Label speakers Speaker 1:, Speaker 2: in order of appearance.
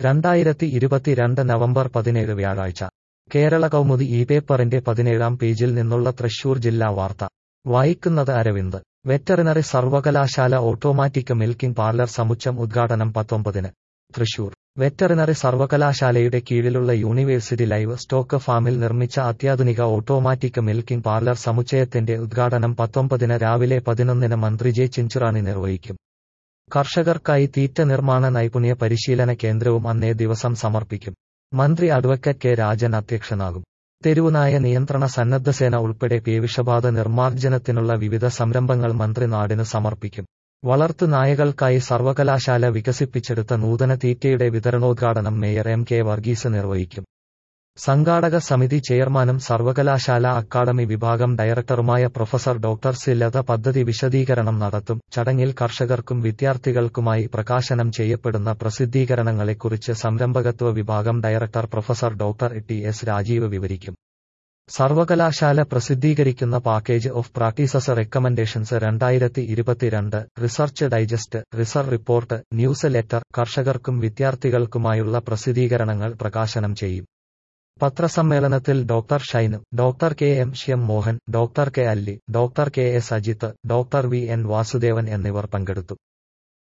Speaker 1: രണ്ടായിരത്തി ഇരുപത്തിരണ്ട് നവംബർ പതിനേഴ് വ്യാഴാഴ്ച കേരള കൗമുദി ഈ പേപ്പറിന്റെ പതിനേഴാം പേജിൽ നിന്നുള്ള തൃശൂർ ജില്ലാ വാർത്ത വായിക്കുന്നത് അരവിന്ദ് വെറ്ററിനറി സർവകലാശാല ഓട്ടോമാറ്റിക് മിൽക്കിംഗ് പാർലർ സമുച്ചം ഉദ്ഘാടനം പത്തൊമ്പതിന് തൃശൂർ വെറ്ററിനറി സർവകലാശാലയുടെ കീഴിലുള്ള യൂണിവേഴ്സിറ്റി ലൈവ് സ്റ്റോക്ക് ഫാമിൽ നിർമ്മിച്ച അത്യാധുനിക ഓട്ടോമാറ്റിക് മിൽക്കിംഗ് പാർലർ സമുച്ചയത്തിന്റെ ഉദ്ഘാടനം പത്തൊമ്പതിന് രാവിലെ പതിനൊന്നിന് മന്ത്രി ജെ ചിഞ്ചുറാണി നിർവഹിക്കും കർഷകർക്കായി തീറ്റ നിർമ്മാണ നൈപുണ്യ പരിശീലന കേന്ദ്രവും അന്നേ ദിവസം സമർപ്പിക്കും മന്ത്രി അഡ്വക്കറ്റ് കെ രാജൻ അധ്യക്ഷനാകും തെരുവുനായ നിയന്ത്രണ സന്നദ്ധസേന ഉൾപ്പെടെ പേവിഷബാധ നിർമ്മാർജ്ജനത്തിനുള്ള വിവിധ സംരംഭങ്ങൾ മന്ത്രി നാടിന് സമർപ്പിക്കും വളർത്തു നായകൾക്കായി സർവകലാശാല വികസിപ്പിച്ചെടുത്ത നൂതന തീറ്റയുടെ വിതരണോദ്ഘാടനം മേയർ എം കെ വർഗീസ് നിർവഹിക്കും സംഘാടക സമിതി ചെയർമാനും സർവകലാശാല അക്കാദമി വിഭാഗം ഡയറക്ടറുമായ പ്രൊഫസർ ഡോക്ടർ സി ലത പദ്ധതി വിശദീകരണം നടത്തും ചടങ്ങിൽ കർഷകർക്കും വിദ്യാർത്ഥികൾക്കുമായി പ്രകാശനം ചെയ്യപ്പെടുന്ന പ്രസിദ്ധീകരണങ്ങളെക്കുറിച്ച് സംരംഭകത്വ വിഭാഗം director professor doctor T S Rajeev വിവരിക്കും സർവകലാശാല പ്രസിദ്ധീകരിക്കുന്ന പാക്കേജ് ഓഫ് പ്രാക്ടീസസ് റെക്കമെൻഡേഷൻസ് രണ്ടായിരത്തി ഇരുപത്തിരണ്ട് research digest research report newsletter കർഷകർക്കും വിദ്യാർത്ഥികൾക്കുമായുള്ള പ്രസിദ്ധീകരണങ്ങൾ പ്രകാശനം ചെയ്യും പത്രസമ്മേളനത്തിൽ doctor Shine doctor K M Shyam Mohan doctor K Alli doctor K S Ajith doctor V N Vasudevan എന്നിവർ പങ്കെടുത്തു